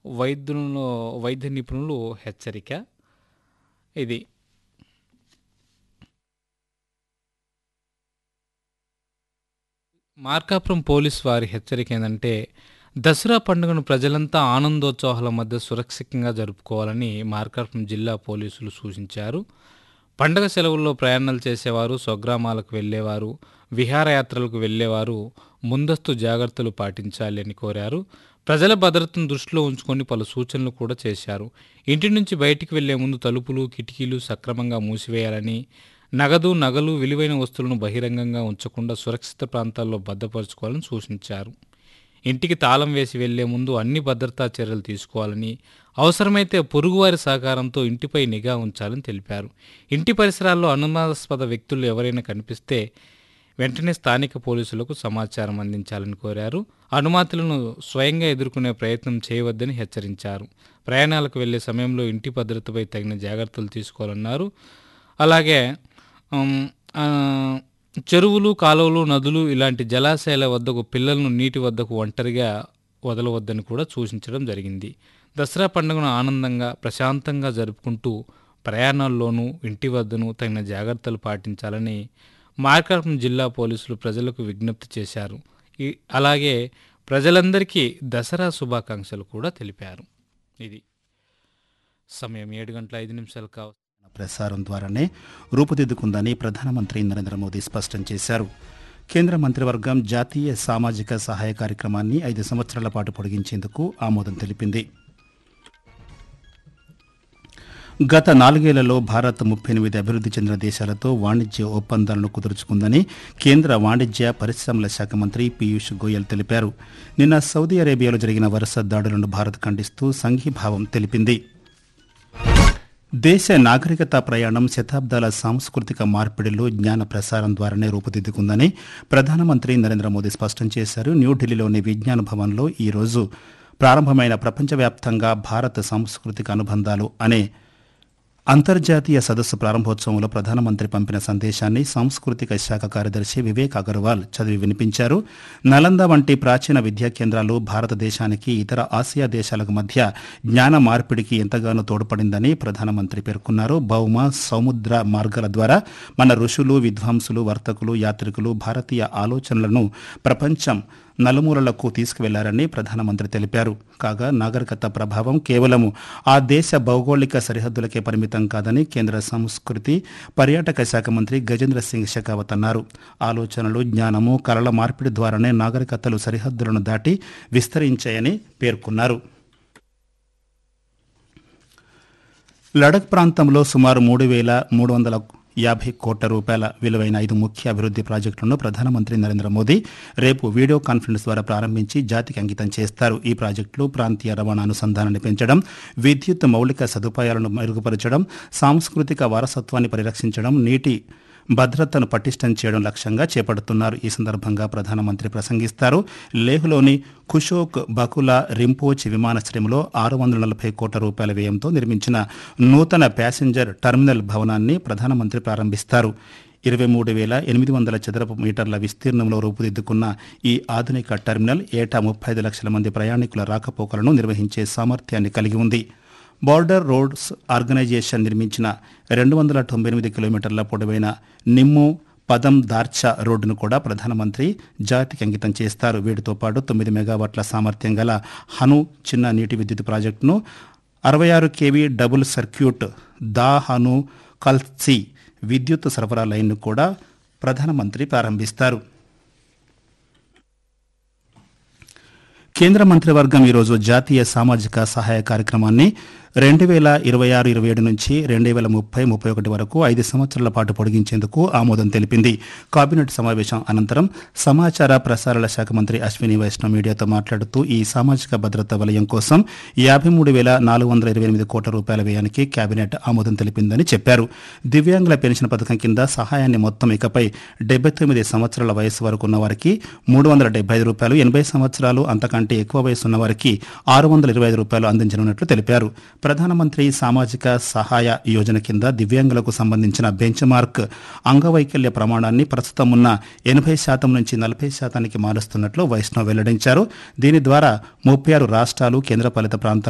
వైద్యులను వైద్య నిపుణులు హెచ్చరిక ఇది మార్కాపురం పోలీస్ వారి హెచ్చరిక ఏంటంటే దసరా పండుగను ప్రజలంతా ఆనందోత్సవాల మధ్య సురక్షితంగా జరుపుకోవాలని మార్కాపురం జిల్లా పోలీసులు సూచించారు పండగ సెలవుల్లో ప్రయాణాలు చేసేవారు స్వగ్రామాలకు వెళ్ళేవారు విహారయాత్రలకు వెళ్ళేవారు ముందస్తు జాగ్రత్తలు పాటించాలి అని కోరారు ప్రజల భద్రతను దృష్టిలో ఉంచుకొని పలు సూచనలు కూడా చేశారు ఇంటి నుంచి బయటికి వెళ్లే ముందు తలుపులు కిటికీలు సక్రమంగా మూసివేయాలని నగదు నగలు విలువైన వస్తువులను బహిరంగంగా ఉంచకుండా సురక్షిత ప్రాంతాల్లో భద్రపరచుకోవాలని సూచించారు ఇంటికి తాళం వేసి వెళ్లే ముందు అన్ని భద్రతా చర్యలు తీసుకోవాలని అవసరమైతే పొరుగువారి సహకారంతో ఇంటిపై నిఘా ఉంచాలని తెలిపారు ఇంటి పరిసరాల్లో అనుమానాస్పద వ్యక్తులు ఎవరైనా కనిపిస్తే వెంటనే స్థానిక పోలీసులకు సమాచారం అందించాలని కోరారు అనుమతులను స్వయంగా ఎదుర్కొనే ప్రయత్నం చేయవద్దని హెచ్చరించారు ప్రయాణాలకు వెళ్లే సమయంలో ఇంటి భద్రతపై తగిన జాగ్రత్తలు తీసుకోవాలన్నారు అలాగే ఉమ్, ఆ, చెరువులు కాలువలు నదులు ఇలాంటి జలాశయాల వద్దకు పిల్లలను నీటి వద్దకు ఒంటరిగా వదలవద్దని కూడా సూచించడం జరిగింది దసరా పండుగను ఆనందంగా ప్రశాంతంగా జరుపుకుంటూ ప్రయాణాల్లోనూ ఇంటి వద్దను తగిన జాగ్రత్తలు పాటించాలని మార్కాపురం జిల్లా పోలీసులు ప్రజలకు విజ్ఞప్తి చేశారు ఈ అలాగే ప్రజలందరికీ దసరా శుభాకాంక్షలు కూడా తెలిపారు ఇది సమయం ఏడు గంటల ఐదు నిమిషాలు కావ ప్రసారం ద్వారానే రూపుదిద్దుకుందని ప్రధానమంత్రి నరేంద్ర మోదీ స్పష్టం చేశారు కేంద్ర మంత్రివర్గం జాతీయ సామాజిక సహాయ కార్యక్రమాన్ని ఐదు సంవత్సరాల పాటు పొడిగించేందుకు ఆమోదం తెలిపింది గత నాలుగేళ్లలో భారత్ ముప్పై ఎనిమిది అభివృద్ధి చెందిన దేశాలతో వాణిజ్య ఒప్పందాలను కుదుర్చుకుందని కేంద్ర వాణిజ్య పరిశ్రమల శాఖ మంత్రి పీయూష్ గోయల్ తెలిపారు నిన్న సౌదీ అరేబియాలో జరిగిన వరుస దాడులను భారత్ ఖండిస్తూ సంఘీభావం తెలిపింది దేశ నాగరికత ప్రయాణం శతాబ్దాల సాంస్కృతిక మార్పిడిలో జ్ఞాన ప్రసారం ద్వారానే రూపుదిద్దుకుందని ప్రధానమంత్రి నరేంద్ర మోదీ స్పష్టం చేశారు న్యూఢిల్లీలోని విజ్ఞాన భవన్లో ఈ రోజు ప్రారంభమైన ప్రపంచవ్యాప్తంగా భారత సాంస్కృతిక అనుబంధాలు అనే అంతర్జాతీయ సదస్సు ప్రారంభోత్సవంలో ప్రధానమంత్రి పంపిన సందేశాన్ని సాంస్కృతిక శాఖ కార్యదర్శి వివేక్ అగర్వాల్ చదివి వినిపించారు నలంద వంటి ప్రాచీన విద్యా కేంద్రాలు భారతదేశానికి ఇతర ఆసియా దేశాలకు మధ్య జ్ఞాన మార్పిడికి ఎంతగానో తోడ్పడిందని ప్రధానమంత్రి పేర్కొన్నారు భౌమ సముద్ర మార్గాల ద్వారా మన ఋషులు విద్వాంసులు వర్తకులు యాత్రికులు భారతీయ ఆలోచనలను ప్రపంచం నలుమూలలకు తీసుకువెళ్లారని ప్రధానమంత్రి తెలిపారు కాగా నాగరికత ప్రభావం కేవలం ఆ దేశ భౌగోళిక సరిహద్దులకే పరిమితం కాదని కేంద్ర సంస్కృతి పర్యాటక శాఖ మంత్రి గజేంద్ర సింగ్ షెకావత్ అన్నారు ఆలోచనలు జ్ఞానము కళల మార్పిడి ద్వారానే నాగరికతలు సరిహద్దులను దాటి విస్తరించాయని పేర్కొన్నారు లడక్ ప్రాంతంలో సుమారు మూడు వేల మూడు వందల యాభై కోట్ల రూపాయల విలువైన ఐదు ముఖ్య అభివృద్ధి ప్రాజెక్టులను ప్రధానమంత్రి నరేంద్ర మోదీ రేపు వీడియో కాన్ఫరెన్స్ ద్వారా ప్రారంభించి జాతికి అంకితం చేస్తారు ఈ ప్రాజెక్టులు ప్రాంతీయ రవాణా అనుసంధానాన్ని పెంచడం విద్యుత్ మౌలిక సదుపాయాలను మెరుగుపరచడం సాంస్కృతిక వారసత్వాన్ని పరిరక్షించడం నీటి భద్రతను పటిష్టం చేయడం లక్ష్యంగా చేపడుతున్నారు ఈ సందర్భంగా ప్రధానమంత్రి ప్రసంగిస్తారు లేహ్లోని కుషోక్ బకులా రింపోచ్ విమానాశ్రయంలో ఆరు వందల నలభై కోట్ల రూపాయల వ్యయంతో నిర్మించిన నూతన ప్యాసింజర్ టెర్మినల్ భవనాన్ని ప్రధానమంత్రి ప్రారంభిస్తారు ఇరవై మూడు వేల ఎనిమిది వందల చదరపు మీటర్ల విస్తీర్ణంలో రూపుదిద్దుకున్న ఈ ఆధునిక టెర్మినల్ ఏటా ముప్పై ఐదు లక్షల మంది ప్రయాణికుల రాకపోకలను నిర్వహించే సామర్థ్యాన్ని కలిగి ఉంది బార్డర్ రోడ్స్ ఆర్గనైజేషన్ నిర్మించిన రెండు వందల తొంభై ఎనిమిది కిలోమీటర్ల పొడవైన నిమ్ము పదం దార్చా రోడ్డును కూడా ప్రధానమంత్రి జాతికి అంకితం చేస్తారు వీటితో పాటు తొమ్మిది మెగావాట్ల సామర్థ్యం గల హను చిన్న నీటి విద్యుత్ ప్రాజెక్టును అరవై ఆరు కేవీ డబుల్ సర్క్యూట్ దా హను కల్సి విద్యుత్ సరఫరా లైన్ను కూడా ప్రధానమంత్రి ప్రారంభిస్తారు కేంద్ర మంత్రివర్గం ఈరోజు జాతీయ సామాజిక సహాయ కార్యక్రమాన్ని రెండు వేల ఇరవై ఆరు ఇరవై ఏడు నుంచి రెండు వేల ముప్పై ముప్పై ఒకటి వరకు ఐదు సంవత్సరాల పాటు పొడిగించేందుకు ఆమోదం తెలిపింది కేబినెట్ సమావేశం అనంతరం సమాచార ప్రసారాల శాఖ మంత్రి అశ్విని వైష్ణవ్ మీడియాతో మాట్లాడుతూ ఈ సామాజిక భద్రత వలయం కోసం యాభై మూడు వేల నాలుగు వందల ఇరవై ఎనిమిది కోట్ల రూపాయల వ్యయానికి కేబినెట్ ఆమోదం తెలిపిందని చెప్పారు దివ్యాంగుల పెన్షన్ పథకం కింద సహాయాన్ని మొత్తం ఇకపై డెబ్బై తొమ్మిది సంవత్సరాల వయసు వరకు ఉన్న వారికి మూడు వందల డెబ్బై ఐదు రూపాయలు ఎనభై సంవత్సరాలు అంతకంటే ఎక్కువ వయసు ఉన్న వారికి ఆరు వందల ఇరవై ఐదు రూపాయలు అందించనున్నట్లు తెలిపారు ప్రధానమంత్రి సామాజిక సహాయ యోజన కింద దివ్యాంగులకు సంబంధించిన బెంచ్ మార్క్ అంగవైకల్య ప్రమాణాన్ని ప్రస్తుతం ఉన్న ఎనభై శాతం నుంచి నలభై శాతానికి మారుస్తున్నట్లు వైష్ణవ్ వెల్లడించారు దీని ద్వారా ముప్పై ఆరు రాష్ట్రాలు కేంద్రపాలిత ప్రాంతాలు